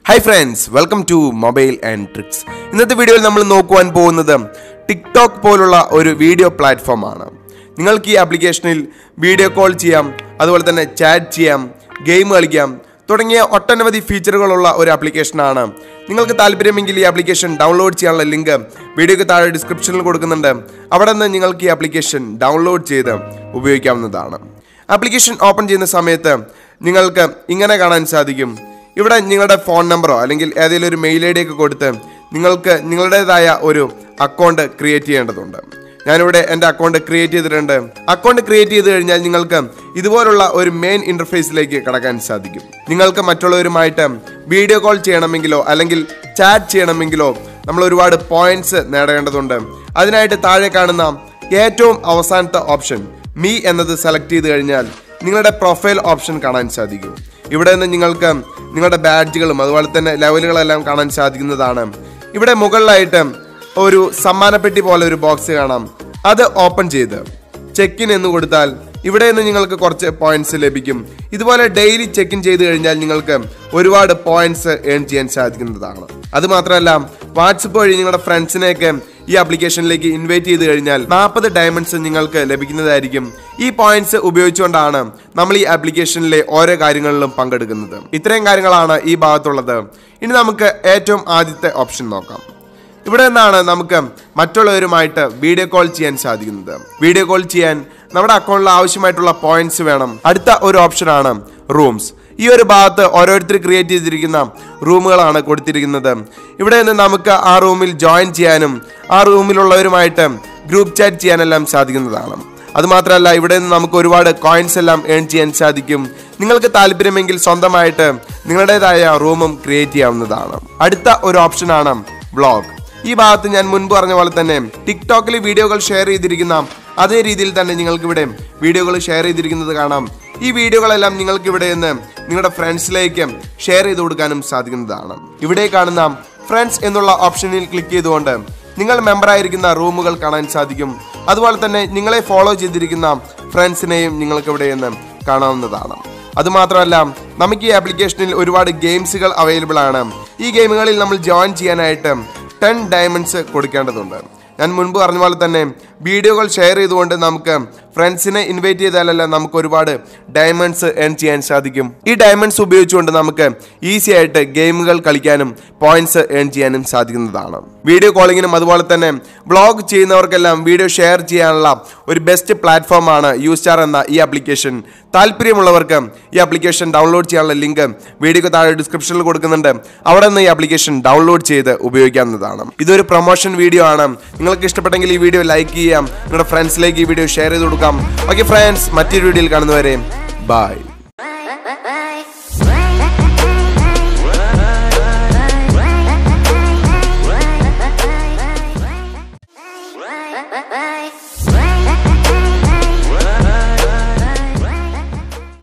hi friends welcome to mobile and tricks ഇന്നത്തെ വീഡിയോയിൽ നമ്മൾ നോക്കുവാൻ പോകുന്നത് ടിക്ടോക്ക് പോലുള്ള ഒരു വീഡിയോ പ്ലാറ്റ്ഫോം ആണ് നിങ്ങൾക്ക് ഈ ആപ്ലിക്കേഷനിൽ വീഡിയോ കോൾ ചെയ്യാം അതുപോലെ തന്നെ ചാറ്റ് ചെയ്യാം ഗെയിം കളിക്കാം തുടങ്ങിയ ഒട്ടനവധി ഫീച്ചറുകളുള്ള ഒരു ആപ്ലിക്കേഷനാണ് നിങ്ങൾക്ക് താല്പര്യമെങ്കിൽ ഈ ആപ്ലിക്കേഷൻ ഡൗൺലോഡ് ചെയ്യാനുള്ള ലിങ്ക് വീഡിയോയ്ക്ക് താഴെ ഡിസ്ക്രിപ്ഷനിൽ കൊടുക്കുന്നുണ്ട് അവിടെ നിന്ന് നിങ്ങൾക്ക് ഈ ആപ്ലിക്കേഷൻ ഡൗൺലോഡ് ചെയ്ത് ഉപയോഗിക്കാവുന്നതാണ് ആപ്ലിക്കേഷൻ ഓപ്പൺ ചെയ്യുന്ന സമയത്ത് നിങ്ങൾക്ക് ഇങ്ങനെ കാണാൻ സാധിക്കും ഇവിടെ നിങ്ങളുടെ ഫോൺ നമ്പറോ അല്ലെങ്കിൽ ഏതെങ്കിലും ഒരു മെയിൽ ഐ ഡി ഒക്കെ കൊടുത്ത് നിങ്ങൾക്ക് നിങ്ങളുടേതായ ഒരു അക്കൗണ്ട് ക്രിയേറ്റ് ചെയ്യേണ്ടതുണ്ട് ഞാനിവിടെ എൻ്റെ അക്കൗണ്ട് ക്രിയേറ്റ് ചെയ്തിട്ടുണ്ട് അക്കൗണ്ട് ക്രിയേറ്റ് ചെയ്ത് കഴിഞ്ഞാൽ നിങ്ങൾക്ക് ഇതുപോലുള്ള ഒരു മെയിൻ ഇൻ്റർഫേസിലേക്ക് കടക്കാൻ സാധിക്കും നിങ്ങൾക്ക് മറ്റുള്ളവരുമായിട്ട് വീഡിയോ കോൾ ചെയ്യണമെങ്കിലോ അല്ലെങ്കിൽ ചാറ്റ് ചെയ്യണമെങ്കിലോ നമ്മൾ ഒരുപാട് പോയിന്റ്സ് നേടേണ്ടതുണ്ട് അതിനായിട്ട് താഴെ കാണുന്ന ഏറ്റവും അവസാനത്തെ ഓപ്ഷൻ മീ എന്നത് സെലക്ട് ചെയ്ത് കഴിഞ്ഞാൽ നിങ്ങളുടെ പ്രൊഫൈൽ ഓപ്ഷൻ കാണാൻ സാധിക്കും ഇവിടെ നിന്ന് നിങ്ങൾക്ക് നിങ്ങളുടെ ബാഡ്ജുകളും അതുപോലെ തന്നെ ലെവലുകളെല്ലാം കാണാൻ സാധിക്കുന്നതാണ് ഇവിടെ മുകളിലായിട്ട് ഒരു സമ്മാനപ്പെട്ടി പോലെ ഒരു ബോക്സ് കാണാം അത് ഓപ്പൺ ചെയ്ത് ചെക്ക് ഇൻ എന്ന് കൊടുത്താൽ ഇവിടെ നിന്ന് നിങ്ങൾക്ക് കുറച്ച് പോയിന്റ്സ് ലഭിക്കും ഇതുപോലെ ഡെയിലി ചെക്ക് ഇൻ ചെയ്ത് കഴിഞ്ഞാൽ നിങ്ങൾക്ക് ഒരുപാട് പോയിന്റ്സ് ഏൺ ചെയ്യാൻ സാധിക്കുന്നതാണ് അത് മാത്രമല്ല വാട്സപ്പ് വഴി നിങ്ങളുടെ ഫ്രണ്ട്സിനെയൊക്കെ ഈ ആപ്ലിക്കേഷനിലേക്ക് ഇൻവൈറ്റ് ചെയ്ത് കഴിഞ്ഞാൽ നാൽപ്പത് ഡയമണ്ട്സ് നിങ്ങൾക്ക് ലഭിക്കുന്നതായിരിക്കും ഈ പോയിന്റ്സ് ഉപയോഗിച്ചുകൊണ്ടാണ് നമ്മൾ ഈ ആപ്ലിക്കേഷനിലെ ഓരോ കാര്യങ്ങളിലും പങ്കെടുക്കുന്നത് ഇത്രയും കാര്യങ്ങളാണ് ഈ ഭാഗത്തുള്ളത് ഇനി നമുക്ക് ഏറ്റവും ആദ്യത്തെ ഓപ്ഷൻ നോക്കാം ഇവിടെ നിന്നാണ് നമുക്ക് മറ്റുള്ളവരുമായിട്ട് വീഡിയോ കോൾ ചെയ്യാൻ സാധിക്കുന്നത് വീഡിയോ കോൾ ചെയ്യാൻ നമ്മുടെ അക്കൗണ്ടിൽ ആവശ്യമായിട്ടുള്ള പോയിന്റ്സ് വേണം അടുത്ത ഒരു ഓപ്ഷനാണ് റൂംസ് ഈ ഒരു ഭാഗത്ത് ഓരോരുത്തർ ക്രിയേറ്റ് ചെയ്തിരിക്കുന്ന റൂമുകളാണ് കൊടുത്തിരിക്കുന്നത് ഇവിടെ നിന്ന് നമുക്ക് ആ റൂമിൽ ജോയിൻ ചെയ്യാനും ആ റൂമിലുള്ളവരുമായിട്ട് ഗ്രൂപ്പ് ചാറ്റ് ചെയ്യാനെല്ലാം സാധിക്കുന്നതാണ് അതുമാത്രമല്ല ഇവിടെ നിന്ന് നമുക്ക് ഒരുപാട് കോയിൻസ് എല്ലാം ഏൺ ചെയ്യാൻ സാധിക്കും നിങ്ങൾക്ക് താല്പര്യമെങ്കിൽ സ്വന്തമായിട്ട് നിങ്ങളുടേതായ റൂമും ക്രിയേറ്റ് ചെയ്യാവുന്നതാണ് അടുത്ത ഒരു ഓപ്ഷനാണ് വ്ളോഗ് ഈ ഭാഗത്ത് ഞാൻ മുൻപ് പറഞ്ഞ പോലെ തന്നെ ടിക്ടോക്കിൽ വീഡിയോകൾ ഷെയർ ചെയ്തിരിക്കുന്ന അതേ രീതിയിൽ തന്നെ നിങ്ങൾക്ക് ഇവിടെ വീഡിയോകൾ ഷെയർ ചെയ്തിരിക്കുന്നത് കാണാം ഈ വീഡിയോകളെല്ലാം നിങ്ങൾക്ക് ഇവിടെ നിന്ന് നിങ്ങളുടെ ഫ്രണ്ട്സിലേക്ക് ഷെയർ ചെയ്ത് കൊടുക്കാനും സാധിക്കുന്നതാണ് ഇവിടെ കാണുന്ന ഫ്രണ്ട്സ് എന്നുള്ള ഓപ്ഷനിൽ ക്ലിക്ക് ചെയ്തുകൊണ്ട് നിങ്ങൾ മെമ്പറായിരിക്കുന്ന റൂമുകൾ കാണാൻ സാധിക്കും അതുപോലെ തന്നെ നിങ്ങളെ ഫോളോ ചെയ്തിരിക്കുന്ന ഫ്രണ്ട്സിനെയും നിങ്ങൾക്ക് ഇവിടെ നിന്ന് കാണാവുന്നതാണ് അതുമാത്രമല്ല നമുക്ക് ഈ ആപ്ലിക്കേഷനിൽ ഒരുപാട് ഗെയിംസുകൾ അവൈലബിൾ ആണ് ഈ ഗെയിമുകളിൽ നമ്മൾ ജോയിൻ ചെയ്യാനായിട്ട് ടെൻ ഡയമണ്ട്സ് കൊടുക്കേണ്ടതുണ്ട് ഞാൻ മുൻപ് പറഞ്ഞ പോലെ തന്നെ വീഡിയോകൾ ഷെയർ ചെയ്തുകൊണ്ട് നമുക്ക് ഫ്രണ്ട്സിനെ ഇൻവൈറ്റ് ചെയ്താലല്ല നമുക്ക് ഒരുപാട് ഡയമണ്ട്സ് ഏൺ ചെയ്യാൻ സാധിക്കും ഈ ഡയമണ്ട്സ് ഉപയോഗിച്ചുകൊണ്ട് നമുക്ക് ഈസി ആയിട്ട് ഗെയിമുകൾ കളിക്കാനും പോയിന്റ്സ് ഏൺ ചെയ്യാനും സാധിക്കുന്നതാണ് വീഡിയോ കോളിങ്ങിനും അതുപോലെ തന്നെ വ്ളോഗ് ചെയ്യുന്നവർക്കെല്ലാം വീഡിയോ ഷെയർ ചെയ്യാനുള്ള ഒരു ബെസ്റ്റ് പ്ലാറ്റ്ഫോമാണ് യൂസ്റ്റാർ എന്ന ഈ ആപ്ലിക്കേഷൻ താല്പര്യമുള്ളവർക്ക് ഈ ആപ്ലിക്കേഷൻ ഡൗൺലോഡ് ചെയ്യാനുള്ള ലിങ്ക് വീഡിയോക്ക് താഴെ ഡിസ്ക്രിപ്ഷനിൽ കൊടുക്കുന്നുണ്ട് അവിടെ നിന്ന് ഈ ആപ്ലിക്കേഷൻ ഡൗൺലോഡ് ചെയ്ത് ഉപയോഗിക്കാവുന്നതാണ് ഇതൊരു പ്രൊമോഷൻ വീഡിയോ ആണ് നിങ്ങൾക്ക് ഇഷ്ടപ്പെട്ടെങ്കിൽ ഈ വീഡിയോ ലൈക്ക് ചെയ്യാം നിങ്ങളുടെ ഫ്രണ്ട്സിലേക്ക് ഈ വീഡിയോ ഷെയർ ചെയ്ത് കൊടുക്കാം ഓക്കെ ഫ്രണ്ട്സ് മറ്റൊരു വീഡിയോയിൽ കാണുന്നവരെ ബൈ